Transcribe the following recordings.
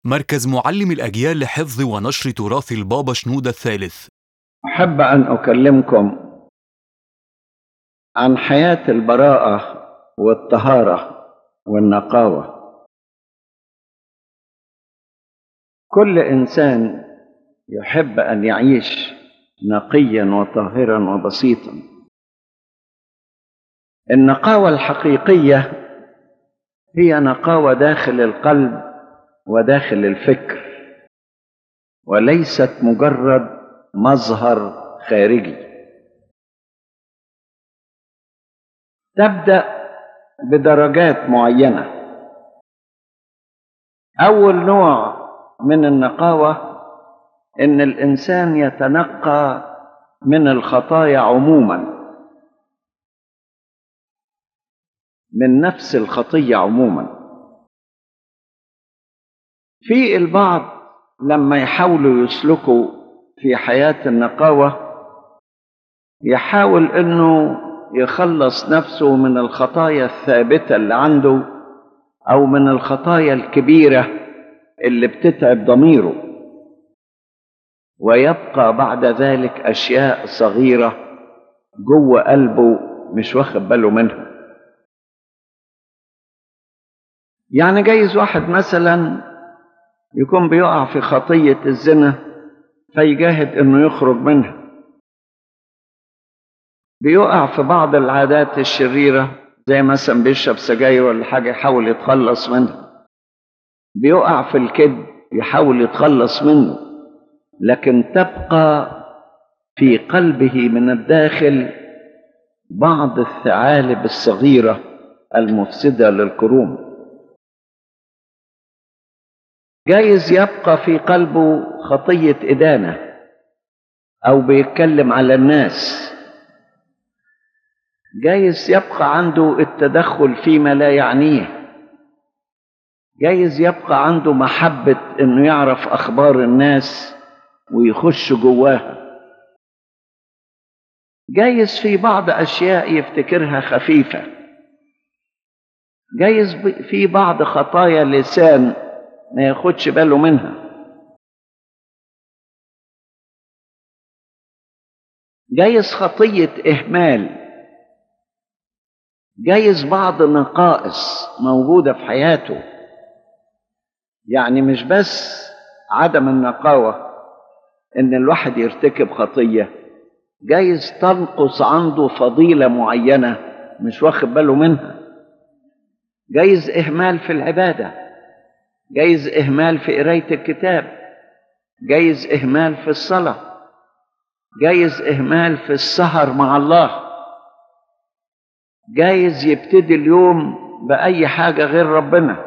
مركز معلم الأجيال لحفظ ونشر تراث البابا شنودة الثالث أحب أن أكلمكم عن حياة البراءة والطهارة والنقاوة كل إنسان يحب أن يعيش نقيا وطاهرا وبسيطا النقاوة الحقيقية هي نقاوة داخل القلب وداخل الفكر وليست مجرد مظهر خارجي تبدا بدرجات معينه اول نوع من النقاوه ان الانسان يتنقى من الخطايا عموما من نفس الخطيه عموما في البعض لما يحاولوا يسلكوا في حياه النقاوه يحاول انه يخلص نفسه من الخطايا الثابته اللي عنده او من الخطايا الكبيره اللي بتتعب ضميره ويبقى بعد ذلك اشياء صغيره جوه قلبه مش واخد باله منها يعني جايز واحد مثلا يكون بيقع في خطيه الزنا فيجاهد انه يخرج منها بيقع في بعض العادات الشريرة زي مثلا بيشرب سجاير ولا حاجة يحاول يتخلص منها بيقع في الكذب يحاول يتخلص منه لكن تبقى في قلبه من الداخل بعض الثعالب الصغيرة المفسدة للكروم جايز يبقى في قلبه خطية إدانة أو بيتكلم على الناس جايز يبقى عنده التدخل فيما لا يعنيه جايز يبقى عنده محبة انه يعرف اخبار الناس ويخش جواها جايز في بعض اشياء يفتكرها خفيفة جايز في بعض خطايا لسان ما ياخدش باله منها جايز خطية إهمال جايز بعض نقائص موجوده في حياته يعني مش بس عدم النقاوه ان الواحد يرتكب خطيه جايز تنقص عنده فضيله معينه مش واخد باله منها جايز اهمال في العباده جايز اهمال في قرايه الكتاب جايز اهمال في الصلاه جايز اهمال في السهر مع الله جايز يبتدي اليوم بأي حاجة غير ربنا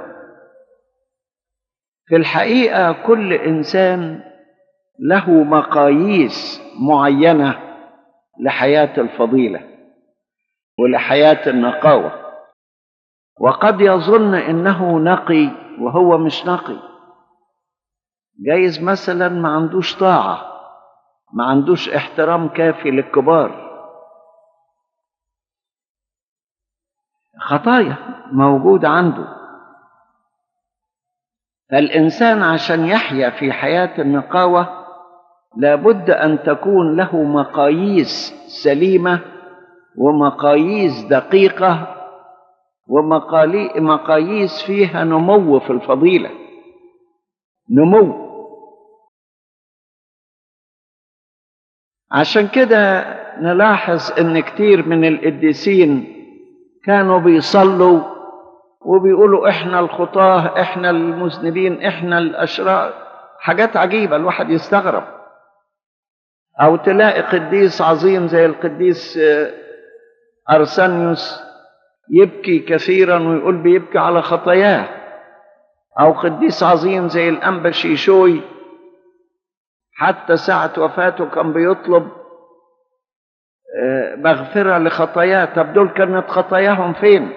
في الحقيقة كل إنسان له مقاييس معينة لحياة الفضيلة ولحياة النقاوة وقد يظن إنه نقي وهو مش نقي جايز مثلا ما عندوش طاعة ما عندوش احترام كافي للكبار خطايا موجودة عنده فالإنسان عشان يحيا في حياة النقاوة لابد أن تكون له مقاييس سليمة ومقاييس دقيقة ومقاييس فيها نمو في الفضيلة نمو عشان كده نلاحظ ان كتير من القديسين كانوا بيصلوا وبيقولوا احنا الخطاه احنا المذنبين احنا الاشرار حاجات عجيبه الواحد يستغرب او تلاقي قديس عظيم زي القديس ارسانيوس يبكي كثيرا ويقول بيبكي على خطاياه او قديس عظيم زي الانبا شيشوي حتى ساعه وفاته كان بيطلب مغفرة لخطاياه طب دول كانت خطاياهم فين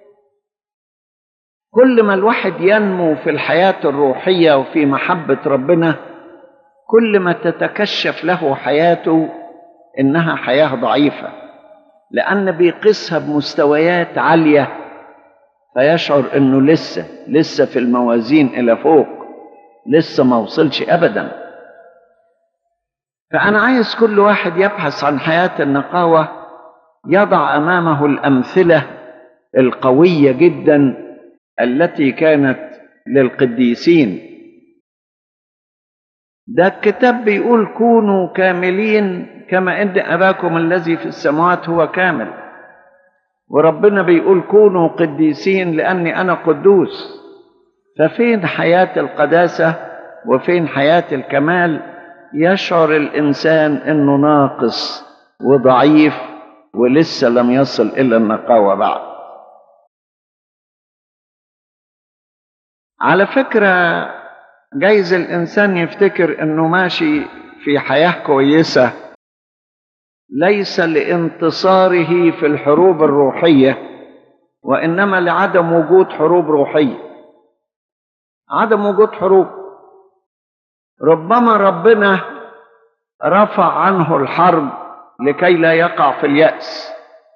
كل ما الواحد ينمو في الحياة الروحية وفي محبة ربنا كل ما تتكشف له حياته إنها حياة ضعيفة لأن بيقيسها بمستويات عالية فيشعر إنه لسه لسه في الموازين إلى فوق لسه ما وصلش ابدا فانا عايز كل واحد يبحث عن حياه النقاوه يضع امامه الامثله القويه جدا التي كانت للقديسين ده الكتاب بيقول كونوا كاملين كما ان اباكم الذي في السماوات هو كامل وربنا بيقول كونوا قديسين لاني انا قدوس ففين حياه القداسه وفين حياه الكمال يشعر الانسان انه ناقص وضعيف ولسه لم يصل الى النقاوه بعد على فكره جايز الانسان يفتكر انه ماشي في حياه كويسه ليس لانتصاره في الحروب الروحيه وانما لعدم وجود حروب روحيه عدم وجود حروب ربما ربنا رفع عنه الحرب لكي لا يقع في الياس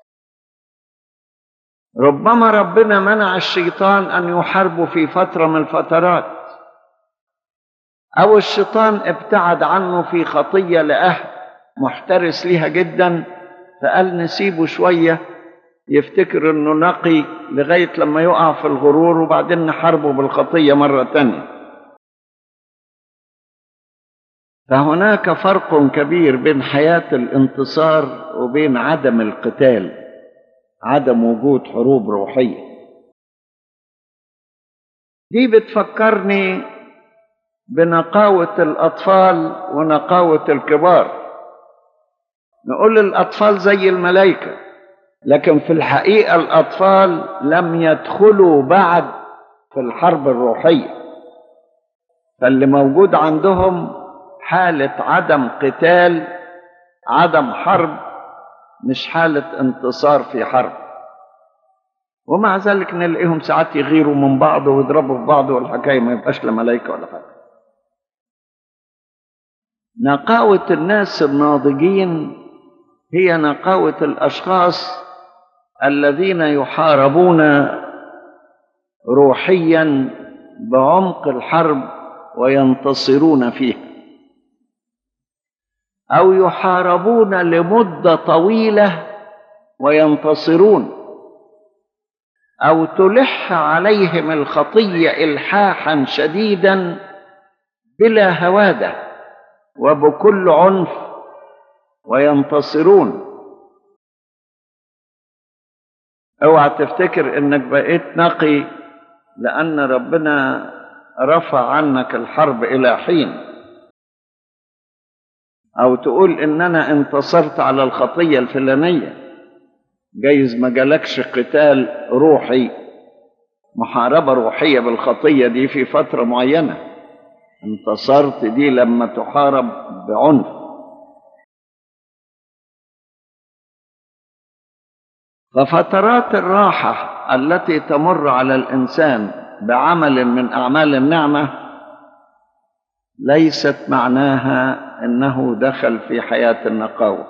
ربما ربنا منع الشيطان ان يحاربه في فتره من الفترات او الشيطان ابتعد عنه في خطيه لأهل محترس ليها جدا فقال نسيبه شويه يفتكر انه نقي لغايه لما يقع في الغرور وبعدين نحاربه بالخطيه مره تانيه فهناك فرق كبير بين حياه الانتصار وبين عدم القتال عدم وجود حروب روحيه دي بتفكرني بنقاوه الاطفال ونقاوه الكبار نقول الاطفال زي الملائكه لكن في الحقيقه الاطفال لم يدخلوا بعد في الحرب الروحيه فاللي موجود عندهم حاله عدم قتال عدم حرب مش حاله انتصار في حرب ومع ذلك نلاقيهم ساعات يغيروا من بعض ويضربوا في بعض والحكايه ما يبقاش لا ملائكه ولا حاجه نقاوه الناس الناضجين هي نقاوه الاشخاص الذين يحاربون روحيا بعمق الحرب وينتصرون فيها او يحاربون لمده طويله وينتصرون او تلح عليهم الخطيه الحاحا شديدا بلا هواده وبكل عنف وينتصرون اوعى تفتكر انك بقيت نقي لان ربنا رفع عنك الحرب الى حين او تقول ان انا انتصرت على الخطيه الفلانيه جايز ما جالكش قتال روحي محاربه روحيه بالخطيه دي في فتره معينه انتصرت دي لما تحارب بعنف ففترات الراحه التي تمر على الانسان بعمل من اعمال النعمه ليست معناها انه دخل في حياه النقاوه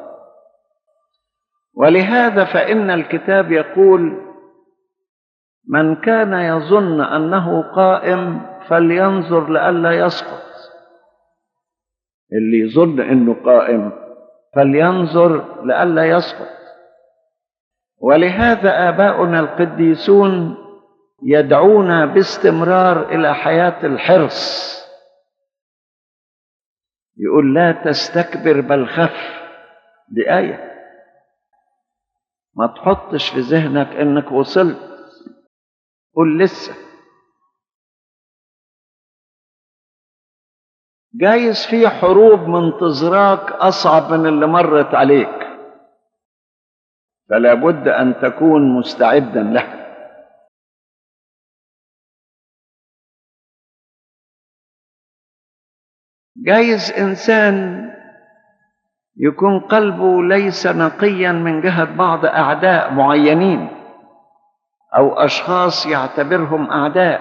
ولهذا فان الكتاب يقول من كان يظن انه قائم فلينظر لئلا يسقط اللي يظن انه قائم فلينظر لئلا يسقط ولهذا اباؤنا القديسون يدعونا باستمرار الى حياه الحرص يقول لا تستكبر بل خف دي ايه ما تحطش في ذهنك انك وصلت قل لسه جايز في حروب منتظراك اصعب من اللي مرت عليك فلا بد ان تكون مستعدا لها جايز انسان يكون قلبه ليس نقيا من جهه بعض اعداء معينين او اشخاص يعتبرهم اعداء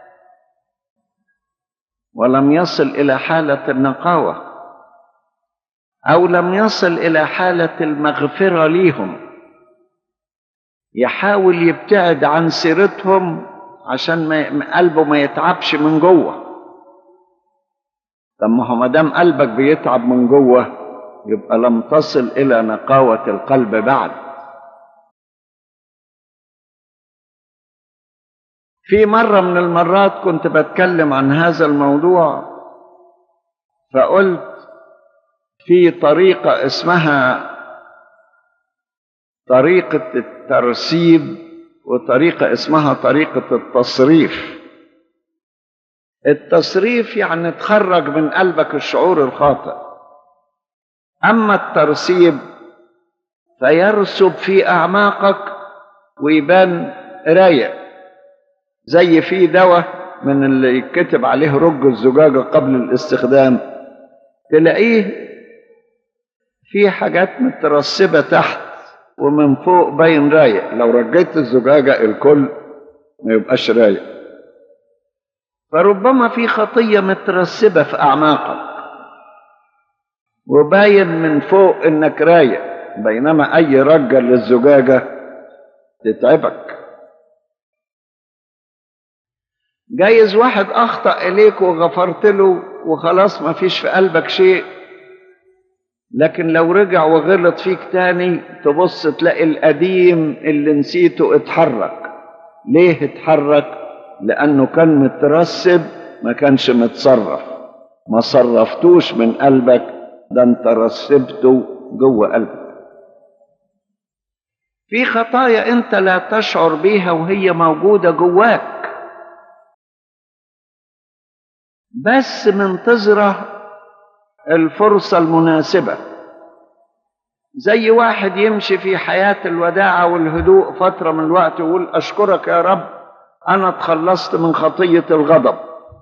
ولم يصل الى حاله النقاوه او لم يصل الى حاله المغفره ليهم يحاول يبتعد عن سيرتهم عشان ما قلبه ما يتعبش من جوه طب ما هو ما دام قلبك بيتعب من جوه يبقى لم تصل الى نقاوه القلب بعد في مره من المرات كنت بتكلم عن هذا الموضوع فقلت في طريقه اسمها طريقه الترسيب وطريقه اسمها طريقه التصريف التصريف يعني تخرج من قلبك الشعور الخاطئ اما الترسيب فيرسب في اعماقك ويبان رايق زي في دواء من اللي يتكتب عليه رج الزجاجه قبل الاستخدام تلاقيه في حاجات مترسبه تحت ومن فوق باين رايق لو رجيت الزجاجه الكل ما يبقاش رايق فربما في خطيه مترسبه في اعماقك وباين من فوق انك رايق بينما اي رجه للزجاجه تتعبك جايز واحد اخطا اليك وغفرت له وخلاص ما فيش في قلبك شيء لكن لو رجع وغلط فيك تاني تبص تلاقي القديم اللي نسيته اتحرك ليه اتحرك لانه كان مترسب ما كانش متصرف ما صرفتوش من قلبك ده انت رسبته جوه قلبك في خطايا انت لا تشعر بيها وهي موجوده جواك بس منتظره الفرصه المناسبه زي واحد يمشي في حياه الوداعه والهدوء فتره من الوقت ويقول اشكرك يا رب انا اتخلصت من خطيه الغضب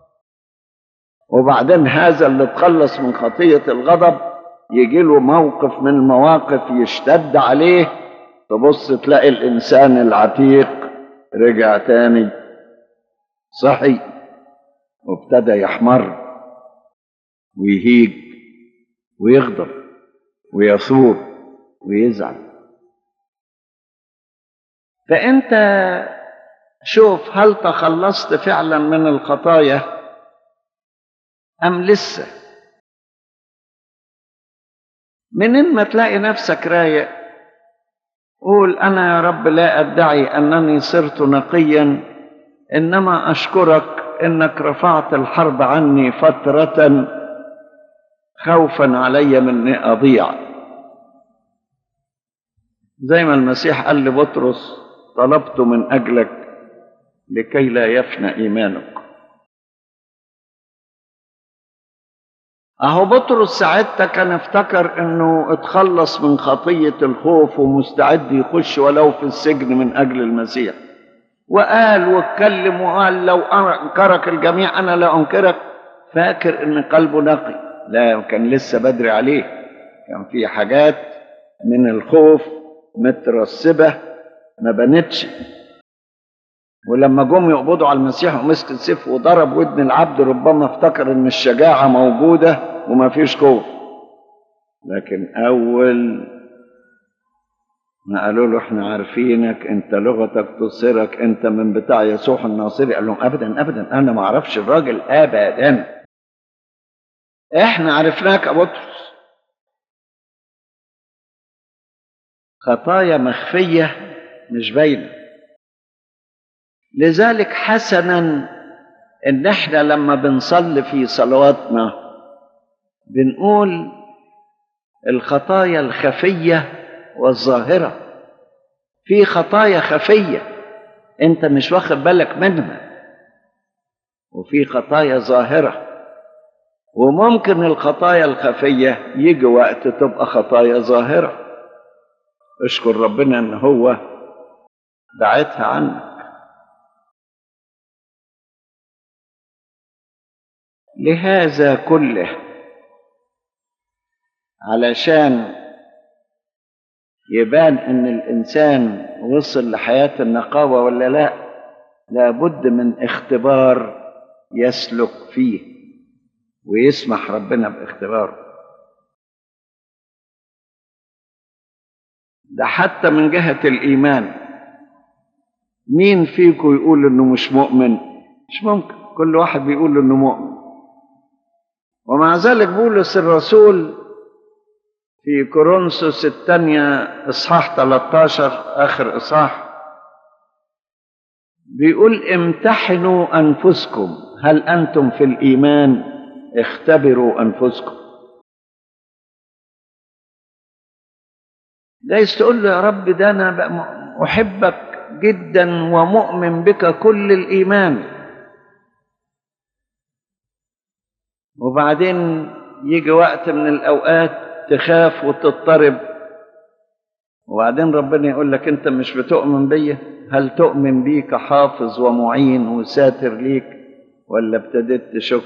وبعدين هذا اللي اتخلص من خطيه الغضب يجي له موقف من المواقف يشتد عليه تبص تلاقي الانسان العتيق رجع تاني صحي وابتدى يحمر ويهيج ويغضب ويثور ويزعل فانت شوف هل تخلصت فعلا من الخطايا ام لسه منين ما تلاقي نفسك رايق قول انا يا رب لا ادعي انني صرت نقيا انما اشكرك انك رفعت الحرب عني فتره خوفا علي من اني اضيع زي ما المسيح قال لبطرس طلبت من اجلك لكي لا يفنى ايمانك اهو بطرس ساعتها كان افتكر انه اتخلص من خطيه الخوف ومستعد يخش ولو في السجن من اجل المسيح وقال واتكلم وقال لو انكرك الجميع انا لا انكرك فاكر ان قلبه نقي لا كان لسه بدري عليه كان في حاجات من الخوف مترسبه ما بنتش ولما جم يقبضوا على المسيح ومسك السيف وضرب ودن العبد ربما افتكر ان الشجاعه موجوده وما فيش خوف لكن اول ما قالوا له احنا عارفينك انت لغتك تصيرك انت من بتاع يسوع الناصري قال لهم ابدا ابدا انا ما اعرفش الراجل ابدا احنا عرفناك يا بطرس خطايا مخفيه مش باينه لذلك حسنا ان احنا لما بنصلي في صلواتنا بنقول الخطايا الخفيه والظاهره في خطايا خفيه انت مش واخد بالك منها وفي خطايا ظاهره وممكن الخطايا الخفيه يجي وقت تبقى خطايا ظاهره اشكر ربنا ان هو بعتها عنك لهذا كله علشان يبان ان الانسان وصل لحياه النقاوه ولا لا لابد من اختبار يسلك فيه ويسمح ربنا باختباره ده حتى من جهه الايمان مين فيكم يقول انه مش مؤمن مش ممكن كل واحد بيقول انه مؤمن وما ومع ذلك بولس الرسول في كورنثوس الثانية إصحاح 13 آخر إصحاح بيقول امتحنوا أنفسكم هل أنتم في الإيمان اختبروا أنفسكم جايز تقول له يا رب ده أنا بقى أحبك جدا ومؤمن بك كل الإيمان وبعدين يجي وقت من الأوقات تخاف وتضطرب وبعدين ربنا يقول لك أنت مش بتؤمن بيا هل تؤمن بي كحافظ ومعين وساتر ليك ولا ابتديت تشك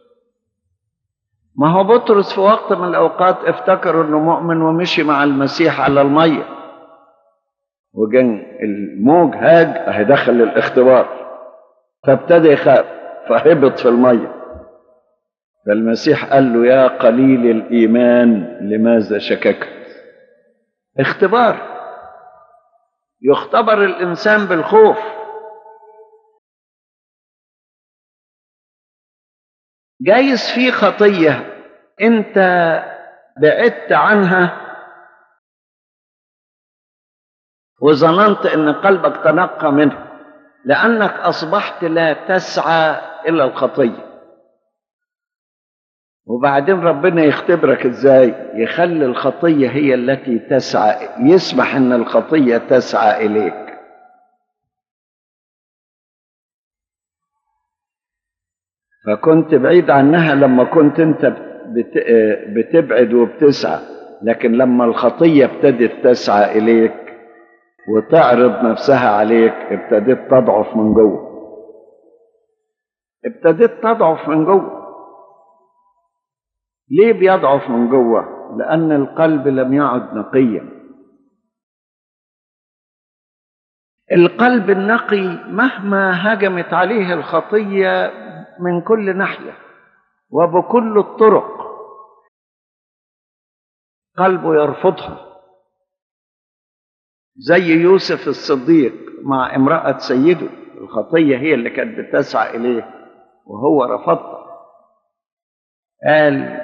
ما هو بطرس في وقت من الأوقات افتكر أنه مؤمن ومشي مع المسيح على المية وجن الموج هاج هيدخل الاختبار فابتدى يخاف فهبط في المية فالمسيح قال له يا قليل الإيمان لماذا شككت اختبار يختبر الإنسان بالخوف جايز في خطية أنت بعدت عنها وظننت أن قلبك تنقى منها لأنك أصبحت لا تسعى إلى الخطية وبعدين ربنا يختبرك ازاي يخلي الخطيه هي التي تسعى يسمح ان الخطيه تسعى اليك فكنت بعيد عنها لما كنت انت بت... بتبعد وبتسعى لكن لما الخطيه ابتدت تسعى اليك وتعرض نفسها عليك ابتديت تضعف من جوه ابتديت تضعف من جوه ليه بيضعف من جوه لان القلب لم يعد نقيا القلب النقي مهما هجمت عليه الخطيه من كل ناحيه وبكل الطرق قلبه يرفضها زي يوسف الصديق مع امراه سيده الخطيه هي اللي كانت بتسعى اليه وهو رفضها قال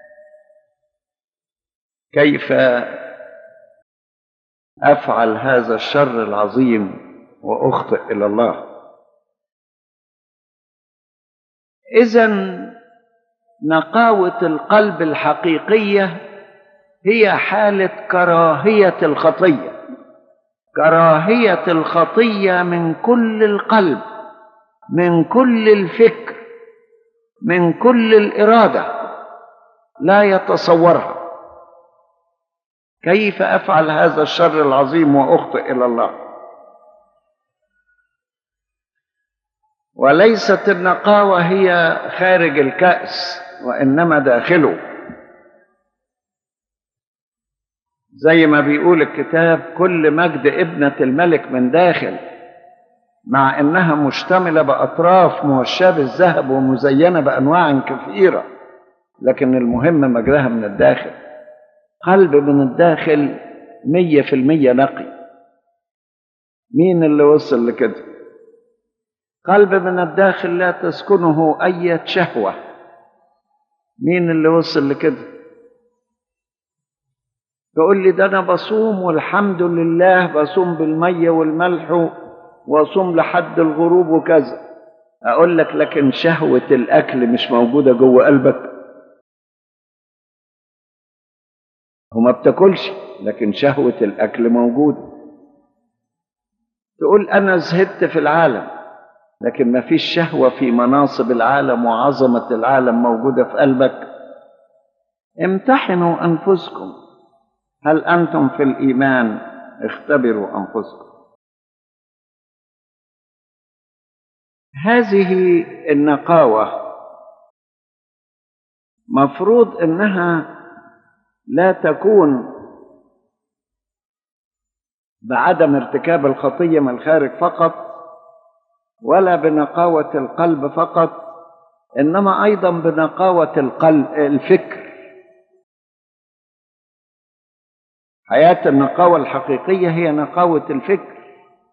كيف افعل هذا الشر العظيم واخطئ الى الله اذا نقاوه القلب الحقيقيه هي حاله كراهيه الخطيه كراهيه الخطيه من كل القلب من كل الفكر من كل الاراده لا يتصورها كيف افعل هذا الشر العظيم واخطئ الى الله وليست النقاوه هي خارج الكاس وانما داخله زي ما بيقول الكتاب كل مجد ابنه الملك من داخل مع انها مشتمله باطراف موشاه بالذهب ومزينه بانواع كثيره لكن المهم مجراها من الداخل قلب من الداخل مية في المية نقي مين اللي وصل لكده قلب من الداخل لا تسكنه أي شهوة مين اللي وصل لكده تقول لي ده أنا بصوم والحمد لله بصوم بالمية والملح وأصوم لحد الغروب وكذا أقول لك لكن شهوة الأكل مش موجودة جوه قلبك وما بتاكلش لكن شهوة الأكل موجودة تقول أنا زهدت في العالم لكن ما فيش شهوة في مناصب العالم وعظمة العالم موجودة في قلبك امتحنوا أنفسكم هل أنتم في الإيمان اختبروا أنفسكم هذه النقاوة مفروض إنها لا تكون بعدم ارتكاب الخطيه من الخارج فقط ولا بنقاوه القلب فقط انما ايضا بنقاوه القلب الفكر حياه النقاوه الحقيقيه هي نقاوه الفكر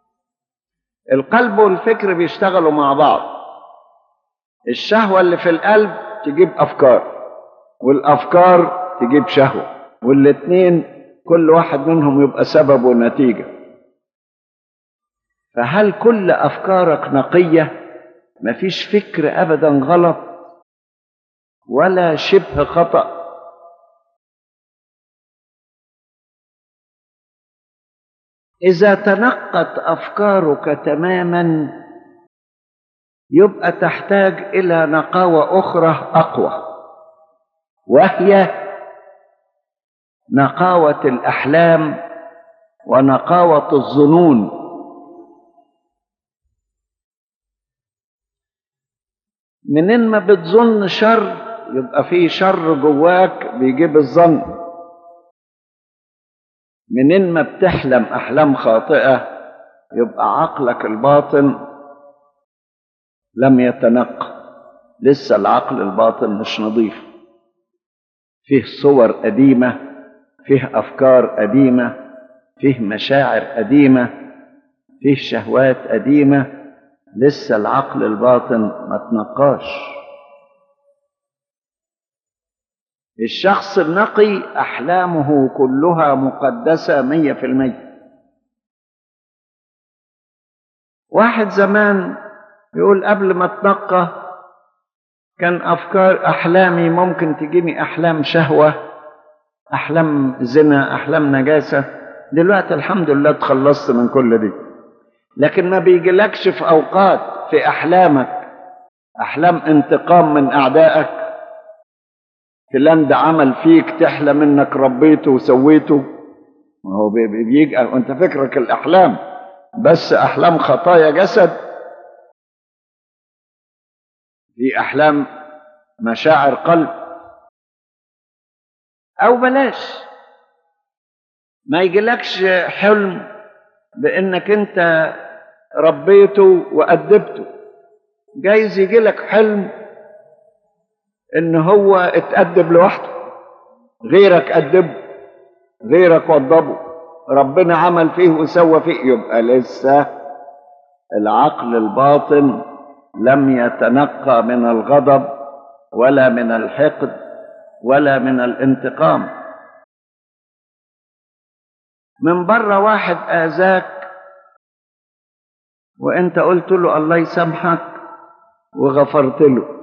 القلب والفكر بيشتغلوا مع بعض الشهوه اللي في القلب تجيب افكار والافكار تجيب شهوه والاتنين كل واحد منهم يبقى سبب ونتيجه فهل كل افكارك نقيه مفيش فكر ابدا غلط ولا شبه خطأ إذا تنقت أفكارك تماما يبقى تحتاج إلى نقاوة أخرى أقوى وهي نقاوة الأحلام ونقاوة الظنون منين ما بتظن شر يبقى في شر جواك بيجيب الظن منين ما بتحلم احلام خاطئه يبقى عقلك الباطن لم يتنقى لسه العقل الباطن مش نظيف فيه صور قديمه فيه افكار قديمه فيه مشاعر قديمه فيه شهوات قديمه لسه العقل الباطن ما تنقاش الشخص النقي أحلامه كلها مقدسة مية في المية واحد زمان يقول قبل ما اتنقى كان أفكار أحلامي ممكن تجيني أحلام شهوة أحلام زنا أحلام نجاسة دلوقتي الحمد لله تخلصت من كل دي لكن ما بيجيلكش في أوقات في أحلامك أحلام انتقام من أعدائك فلان ده عمل فيك تحلم انك ربيته وسويته هو بيجي وانت فكرك الاحلام بس احلام خطايا جسد في احلام مشاعر قلب او بلاش ما يجيلكش حلم بانك انت ربيته وادبته جايز يجيلك حلم ان هو اتأدب لوحده غيرك أدبه غيرك وضبه ربنا عمل فيه وسوى فيه يبقى لسه العقل الباطن لم يتنقى من الغضب ولا من الحقد ولا من الانتقام من بره واحد آذاك وانت قلت له الله يسامحك وغفرت له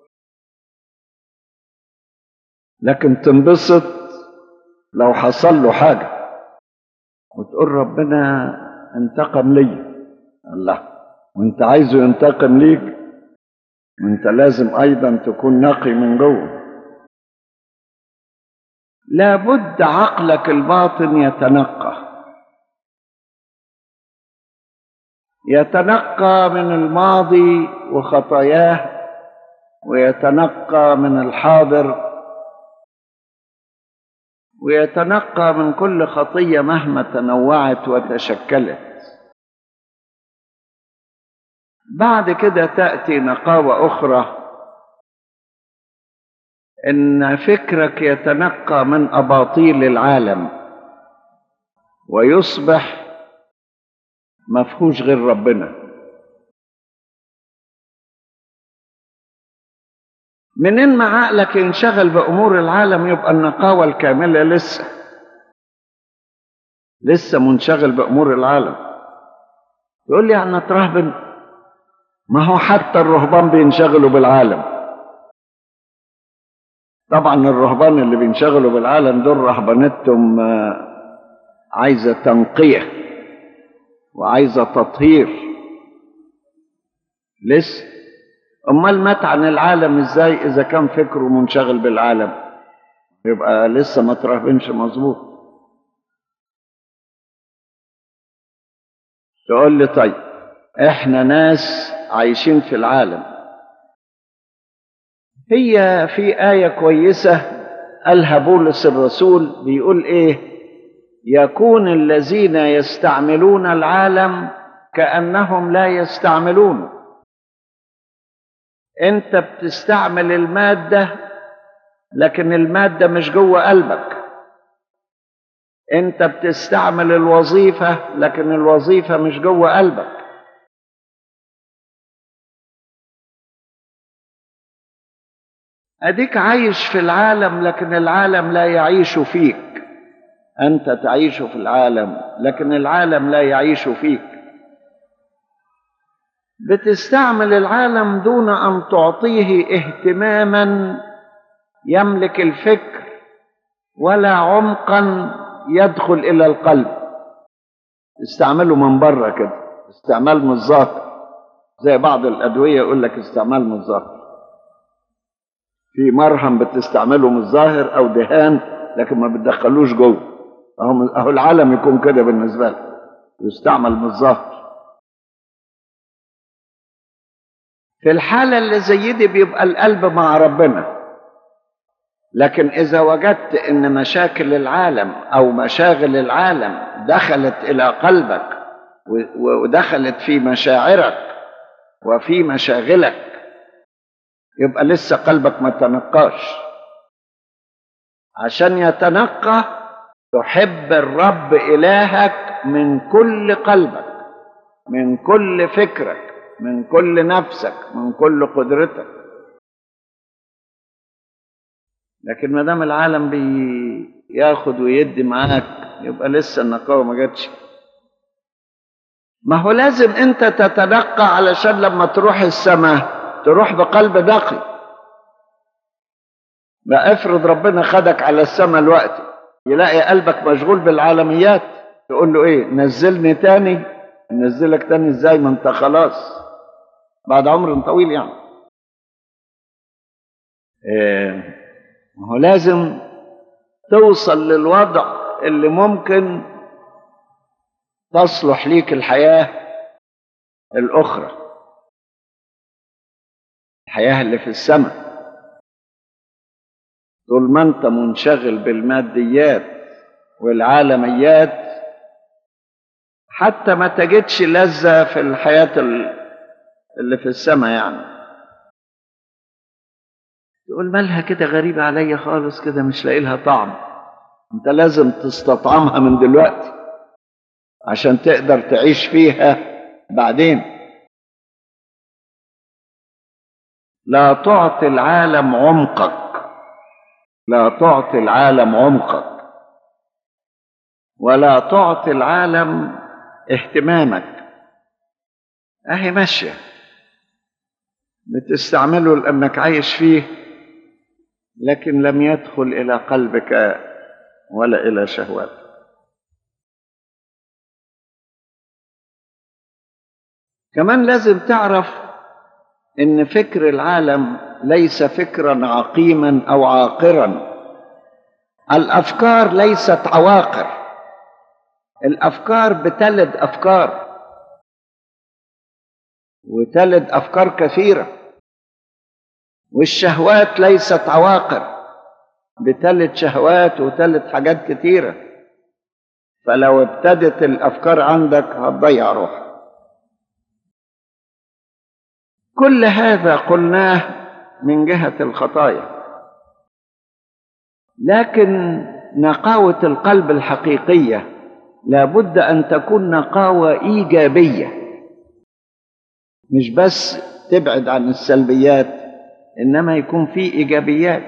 لكن تنبسط لو حصل له حاجة وتقول ربنا انتقم لي الله وانت عايزه ينتقم ليك وانت لازم ايضا تكون نقي من جوه لابد عقلك الباطن يتنقى يتنقى من الماضي وخطاياه ويتنقى من الحاضر ويتنقى من كل خطيه مهما تنوعت وتشكلت بعد كده تاتي نقاوه اخرى ان فكرك يتنقى من اباطيل العالم ويصبح مفهوش غير ربنا منين ما عقلك ينشغل بامور العالم يبقى النقاوه الكامله لسه لسه منشغل بامور العالم يقول لي يعني ترهبن ما هو حتى الرهبان بينشغلوا بالعالم طبعا الرهبان اللي بينشغلوا بالعالم دول رهبانتهم عايزه تنقيه وعايزه تطهير لسه امال مات عن العالم ازاي اذا كان فكره منشغل بالعالم يبقى لسه ما ترهبنش مظبوط تقول لي طيب احنا ناس عايشين في العالم هي في آية كويسة قالها بولس الرسول بيقول ايه يكون الذين يستعملون العالم كأنهم لا يستعملونه انت بتستعمل المادة لكن المادة مش جوه قلبك انت بتستعمل الوظيفة لكن الوظيفة مش جوه قلبك اديك عايش في العالم لكن العالم لا يعيش فيك انت تعيش في العالم لكن العالم لا يعيش فيك بتستعمل العالم دون ان تعطيه اهتماما يملك الفكر ولا عمقا يدخل الى القلب استعمله من بره كده استعمال من الظاهر زي بعض الادويه يقول لك استعمال من الظاهر في مرهم بتستعمله من الظاهر او دهان لكن ما بتدخلوش جوه اهو اهو العالم يكون كده بالنسبه لك يستعمل من الظاهر في الحاله اللي زي دي بيبقى القلب مع ربنا لكن اذا وجدت ان مشاكل العالم او مشاغل العالم دخلت الى قلبك ودخلت في مشاعرك وفي مشاغلك يبقى لسه قلبك ما تنقاش عشان يتنقى تحب الرب إلهك من كل قلبك من كل فكرك من كل نفسك من كل قدرتك لكن ما دام العالم بياخد ويدي معاك يبقى لسه النقاوة ما جاتش ما هو لازم انت تتنقى علشان لما تروح السماء تروح بقلب نقي لا افرض ربنا خدك على السماء الوقت يلاقي قلبك مشغول بالعالميات تقول له ايه نزلني تاني نزلك تاني ازاي ما انت خلاص بعد عمر طويل يعني إيه هو لازم توصل للوضع اللي ممكن تصلح ليك الحياة الأخرى الحياة اللي في السماء طول ما انت منشغل بالماديات والعالميات حتى ما تجدش لذة في الحياة اللي في السماء يعني تقول مالها كده غريبة عليا خالص كده مش لاقي لها طعم انت لازم تستطعمها من دلوقتي عشان تقدر تعيش فيها بعدين لا تعطي العالم عمقك لا تعطي العالم عمقك ولا تعطي العالم اهتمامك اهي ماشيه بتستعمله لانك عايش فيه لكن لم يدخل الى قلبك ولا الى شهواتك كمان لازم تعرف ان فكر العالم ليس فكرا عقيما او عاقرا الافكار ليست عواقر الافكار بتلد افكار وتلد افكار كثيره والشهوات ليست عواقر بتلد شهوات وتلد حاجات كتيره فلو ابتدت الافكار عندك هتضيع روحك كل هذا قلناه من جهه الخطايا لكن نقاوه القلب الحقيقيه لابد ان تكون نقاوه ايجابيه مش بس تبعد عن السلبيات انما يكون في ايجابيات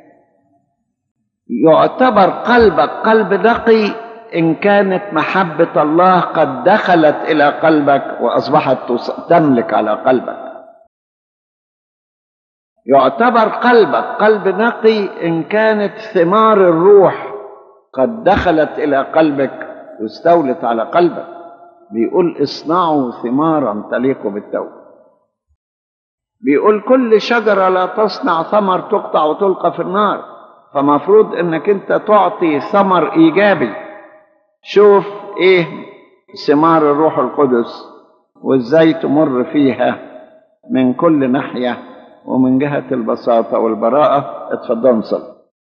يعتبر قلبك قلب نقي ان كانت محبه الله قد دخلت الى قلبك واصبحت تملك على قلبك يعتبر قلبك قلب نقي ان كانت ثمار الروح قد دخلت الى قلبك واستولت على قلبك بيقول اصنعوا ثمارا تليق بالتوبه بيقول كل شجرة لا تصنع ثمر تقطع وتلقى في النار فمفروض انك انت تعطي ثمر ايجابي شوف ايه ثمار الروح القدس وازاي تمر فيها من كل ناحية ومن جهة البساطة والبراءة اتفضلوا نصلي